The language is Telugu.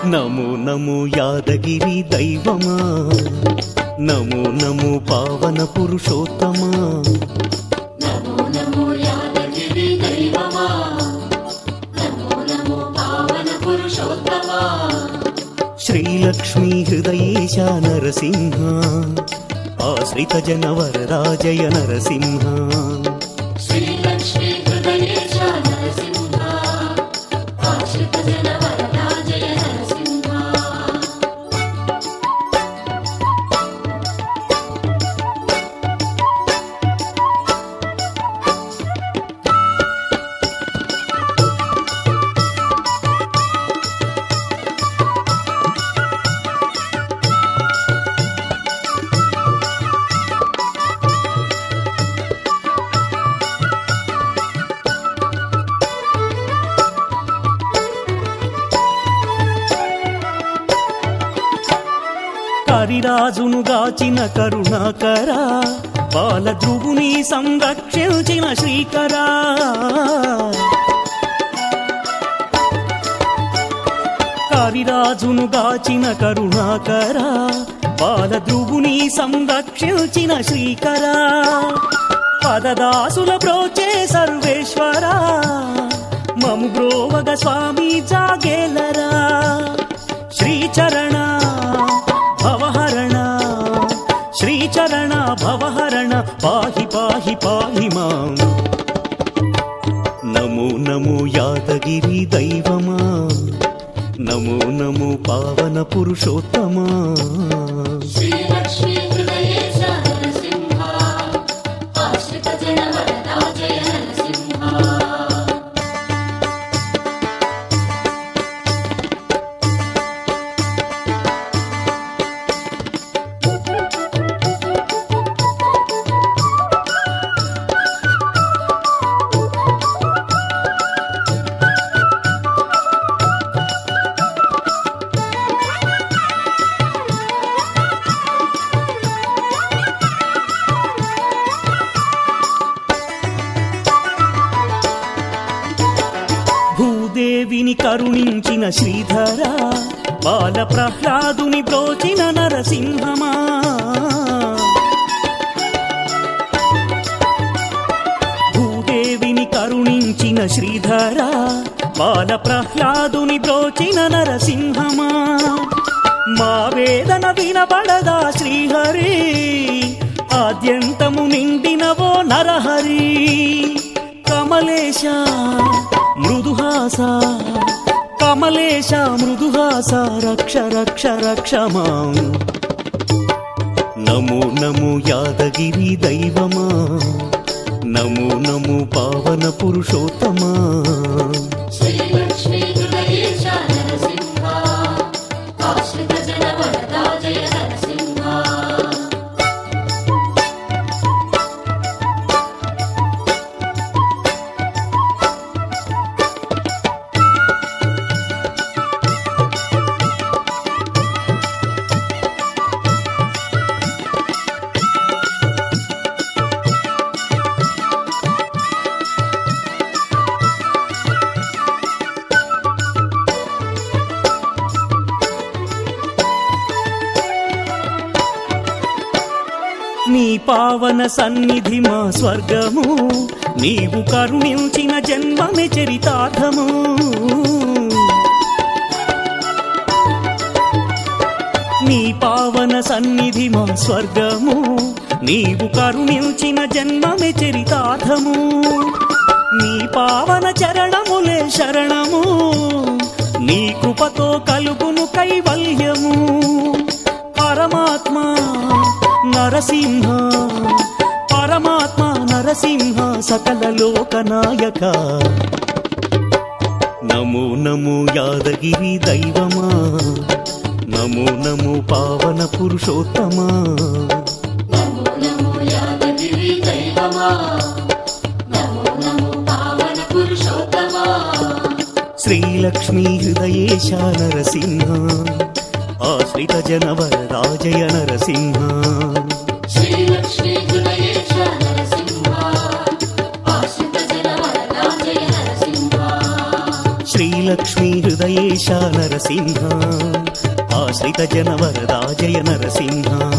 నమో నమో యాదగిరి దైవమా నమో నమో పావన పురుషోత్తమా నమో నమో యాదగిరి దైవమా నమో నమో పావన పురుషోత్తమా శ్రీలక్ష్మీ హృదయేశ నరసింహ ఆశ్రిత జన వరరాజయ నరసింహ శ్రీలక్ష్మీ హృదయేశ నరసింహ ఆశ్రిత జన వరదాజయ నరసింహ కరిరాజును గాచిన కరుణాకర బాలధ్రువుని సంరక్షించిన శ్రీకరా కరిరాజును గాచిన కరుణాకర బాలధ్రువుని సంరక్షించిన శ్రీకరా పదదాసుల బ్రోచే సర్వేశ్వరా మము బ్రోవగ స్వామి జాగేలరా శ్రీచరణ భవహరణ శ్రీచరణ భవహరణ పాహి పాహి పాహి మాం నమో నమో యాదగిరి దైవమా నమో నమో పావన పురుషోత్తమా శ్రీలక్ష్మీ హృదయేశ నరసింహ ఆశ్రిత జన వరదాజయ నరసింహ భూదేవిని కరుణించిన శ్రీధర బాల ప్రహ్లాదుని బ్రోచిన నరసింహమా భూదేవిని కరుణించిన శ్రీధర బాల ప్రహ్లాదుని బ్రోచిన నరసింహమా మా వేదన వినబడదా శ్రీహరి ఆద్యంతము నిండినవో నరహరి కమలేశ మృదుహాస కమలేశ మృదుహాస రక్ష రక్ష రక్ష మాం నమో నమో యాదగిరి దైవమా నమో నమో పావన పురుషోత్తమా శ్రీలక్ష్మీ హృదయేశ నరసింహ ఆశ్రిత జన వరదాజయ నరసింహ నీ పావన సన్నిధి మా స్వర్గము నీవు కరుణించిన జన్మమే చరితార్థము నీ పావన సన్నిధి మా స్వర్గము నీవు కరుణించిన జన్మమే చరితార్థము నీ పావన చరణములే శరణము నీ కృపతో కలుగును కైవల్యము పరమాత్మ నరసింహ పరమాత్మ నరసింహ సకల లోకనాయక నమో నమో యాదగిరి దైవమా నమో నమో పావన పురుషోత్తమా నమో నమో యాదగిరి దైవమా నమో నమో పావన పురుషోత్తమా శ్రీలక్ష్మీ హృదయేశ నరసింహ ఆశ్రిత జన వరదాజయ నరసింహ శ్రీలక్ష్మీ హృదయేశ నరసింహ ఆశ్రిత జన వరదాజయ నరసింహ శ్రీలక్ష్మీ హృదయ హృదయేశ నరసింహ ఆశ్రిత జన వరదా జయ నరసింహ